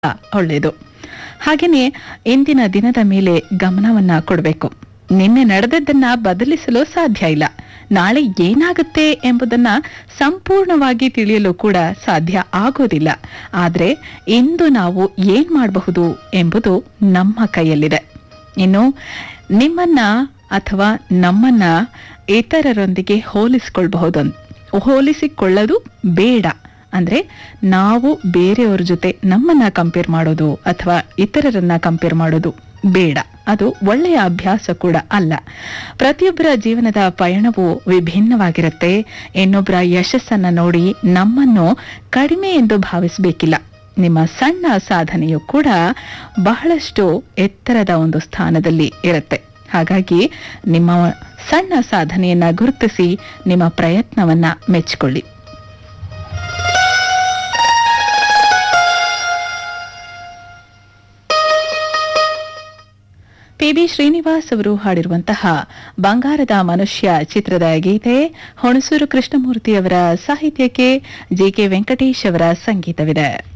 ಒಳ್ಳೆಯದು ಹಾಗೆಯೇ ಇಂದಿನ ದಿನದ ಮೇಲೆ ಗಮನವನ್ನ ಕೊಡಬೇಕು ನಿನ್ನೆ ನಡೆದದ್ದನ್ನ ಬದಲಿಸಲು ಸಾಧ್ಯ ಇಲ್ಲ ನಾಳೆ ಏನಾಗುತ್ತೆ ಎಂಬುದನ್ನ ಸಂಪೂರ್ಣವಾಗಿ ತಿಳಿಯಲು ಕೂಡ ಸಾಧ್ಯ ಆಗೋದಿಲ್ಲ ಆದ್ರೆ ಇಂದು ನಾವು ಏನ್ ಮಾಡಬಹುದು ಎಂಬುದು ನಮ್ಮ ಕೈಯಲ್ಲಿದೆ ಇನ್ನು ನಿಮ್ಮನ್ನ ಅಥವಾ ನಮ್ಮನ್ನ ಇತರರೊಂದಿಗೆ ಹೋಲಿಸಿಕೊಳ್ಬಹುದು ಹೋಲಿಸಿಕೊಳ್ಳೋದು ಬೇಡ ಅಂದ್ರೆ ನಾವು ಬೇರೆಯವ್ರ ಜೊತೆ ನಮ್ಮನ್ನ ಕಂಪೇರ್ ಮಾಡೋದು ಅಥವಾ ಇತರರನ್ನ ಕಂಪೇರ್ ಮಾಡೋದು ಬೇಡ ಅದು ಒಳ್ಳೆಯ ಅಭ್ಯಾಸ ಕೂಡ ಅಲ್ಲ ಪ್ರತಿಯೊಬ್ಬರ ಜೀವನದ ಪಯಣವು ವಿಭಿನ್ನವಾಗಿರುತ್ತೆ ಇನ್ನೊಬ್ಬರ ಯಶಸ್ಸನ್ನ ನೋಡಿ ನಮ್ಮನ್ನು ಕಡಿಮೆ ಎಂದು ಭಾವಿಸಬೇಕಿಲ್ಲ ನಿಮ್ಮ ಸಣ್ಣ ಸಾಧನೆಯು ಕೂಡ ಬಹಳಷ್ಟು ಎತ್ತರದ ಒಂದು ಸ್ಥಾನದಲ್ಲಿ ಇರುತ್ತೆ ಹಾಗಾಗಿ ನಿಮ್ಮ ಸಣ್ಣ ಸಾಧನೆಯನ್ನ ಗುರುತಿಸಿ ನಿಮ್ಮ ಪ್ರಯತ್ನವನ್ನ ಮೆಚ್ಚಿಕೊಳ್ಳಿ ಪಿ ಬಿ ಶ್ರೀನಿವಾಸ್ ಅವರು ಹಾಡಿರುವಂತಹ ಬಂಗಾರದ ಮನುಷ್ಯ ಚಿತ್ರದ ಗೀತೆ ಹುಣಸೂರು ಕೃಷ್ಣಮೂರ್ತಿ ಅವರ ಸಾಹಿತ್ಯಕ್ಕೆ ಜೆ ಕೆ ವೆಂಕಟೇಶ್ ಅವರ ಸಂಗೀತವಿದೆ